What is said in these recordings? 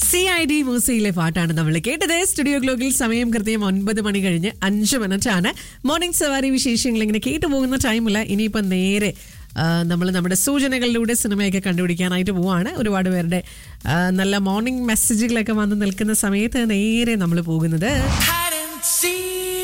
C I D മൂസയിലെ പാട്ടാണ് നമ്മൾ കേട്ടത് സ്റ്റുഡിയോ ഗ്ലോക്കിൽ സമയം കൃത്യം ഒൻപത് മണി കഴിഞ്ഞ് അഞ്ച് മിനിറ്റ് ആണ് മോർണിംഗ് സവാരി വിശേഷങ്ങൾ ഇങ്ങനെ കേട്ടു പോകുന്ന ടൈമില്ല ഇനിയിപ്പോൾ നേരെ നമ്മൾ നമ്മുടെ സൂചനകളിലൂടെ സിനിമയൊക്കെ കണ്ടുപിടിക്കാനായിട്ട് പോവാണ് ഒരുപാട് പേരുടെ ആ, നല്ല മോർണിംഗ് മെസ്സേജുകളൊക്കെ വന്ന് നിൽക്കുന്ന സമയത്ത് നേരെ നമ്മൾ പോകുന്നത് hide and seek.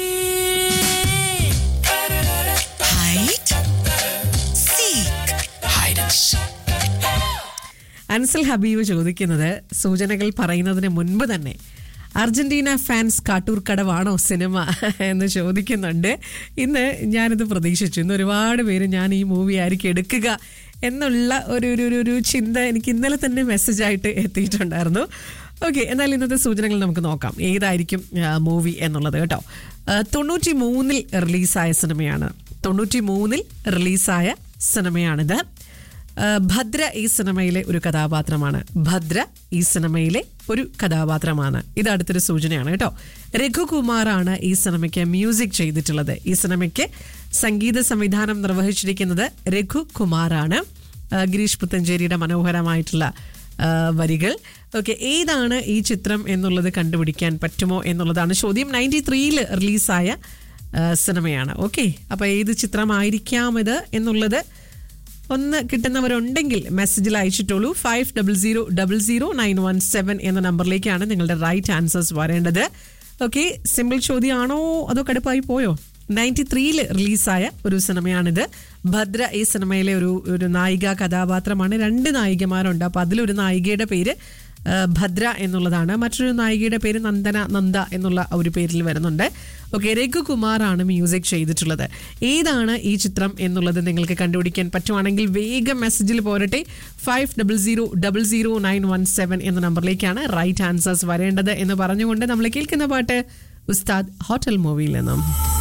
Hide, seek, Hide and seek. അൻസൽ Habib ചോദിക്കുന്നത് സൂചനകൾ പറയുന്നതിന് മുൻപ് തന്നെ അർജന്റീന ഫാൻസ് കാട്ടൂർ കടവാണോ സിനിമ എന്ന് ചോദിക്കുന്നുണ്ട് ഇന്ന് ഞാനിത് പ്രതീക്ഷിച്ചു ഇന്ന് ഒരുപാട് പേര് ഞാൻ ഈ മൂവി ആയിരിക്കും എടുക്കുക എന്നുള്ള ഒരു ഒരു ഒരു- ഒരു ചിന്ത എനിക്ക് ഇന്നലെ തന്നെ മെസ്സേജായിട്ട് എത്തിയിട്ടുണ്ടായിരുന്നു ഓക്കെ എന്നാൽ ഇന്നത്തെ സൂചനകൾ നമുക്ക് നോക്കാം ഏതായിരിക്കും മൂവി എന്നുള്ളത് കേട്ടോ ആ, തൊണ്ണൂറ്റി മൂന്നിൽ റിലീസായ സിനിമയാണ് തൊണ്ണൂറ്റി മൂന്നിൽ റിലീസായ സിനിമയാണിത് ആ, ഭദ്ര ഈ സിനിമയിലെ ഒരു കഥാപാത്രമാണ് ഭദ്ര ഈ സിനിമയിലെ ഒരു കഥാപാത്രമാണ് ഇത് അടുത്തൊരു സൂചനയാണ് കേട്ടോ രഘുകുമാറാണ് ഈ സിനിമയ്ക്ക് മ്യൂസിക് ചെയ്തിട്ടുള്ളത് ഈ സിനിമയ്ക്ക് സംഗീത സംവിധാനം നിർവഹിച്ചിരിക്കുന്നത് രഘുകുമാറാണ് ആ, ഗിരീഷ് പുത്തഞ്ചേരിയുടെ മനോഹരമായിട്ടുള്ള ആ, വരികൾ ഓക്കെ ഏതാണ് ഈ ചിത്രം എന്നുള്ളത് കണ്ടുപിടിക്കാൻ പറ്റുമോ എന്നുള്ളതാണ് ചോദ്യം നയൻറ്റി ത്രീയിൽ റിലീസായ ആ, സിനിമയാണ് ഓക്കെ അപ്പോൾ ഏത് ചിത്രമായിരിക്കാം ഇത് എന്നുള്ളത് ഒന്ന് കിട്ടുന്നവരുണ്ടെങ്കിൽ മെസ്സേജിൽ അയച്ചിട്ടുള്ളൂ five double zero double zero nine one seven എന്ന നമ്പറിലേക്കാണ് നിങ്ങളുടെ റൈറ്റ് ആൻസേഴ്സ് വരേണ്ടത് ഓക്കെ സിമ്പിൾ ചോദ്യമാണോ അതോ കടുപ്പായി പോയോ നയൻറ്റി ത്രീയിൽ റിലീസായ ഒരു സിനിമയാണിത് ഭദ്ര ഈ സിനിമയിലെ ഒരു ഒരു നായിക കഥാപാത്രമാണ് രണ്ട് നായികമാരുണ്ട് അപ്പോൾ അതിലൊരു നായികയുടെ പേര് ആ, ഭദ്ര എന്നുള്ളതാണ് മറ്റൊരു നായികയുടെ പേര് നന്ദന നന്ദ എന്നുള്ള ഒരു പേരിൽ വരുന്നുണ്ട് ഓക്കെ രഘുകുമാറാണ് മ്യൂസിക് ചെയ്തിട്ടുള്ളത് ഏതാണ് ഈ ചിത്രം എന്നുള്ളത് നിങ്ങൾക്ക് കണ്ടുപിടിക്കാൻ പറ്റുവാണെങ്കിൽ വേഗം മെസ്സേജിൽ പോരട്ടെ five double zero double zero nine one seven എന്ന നമ്പറിലേക്കാണ് റൈറ്റ് ആൻസേഴ്സ് വരേണ്ടത് എന്ന് പറഞ്ഞുകൊണ്ട് നമ്മൾ കേൾക്കുന്ന പാട്ട് ഉസ്താദ് ഹോട്ടൽ മൂവിയിൽ നിന്നും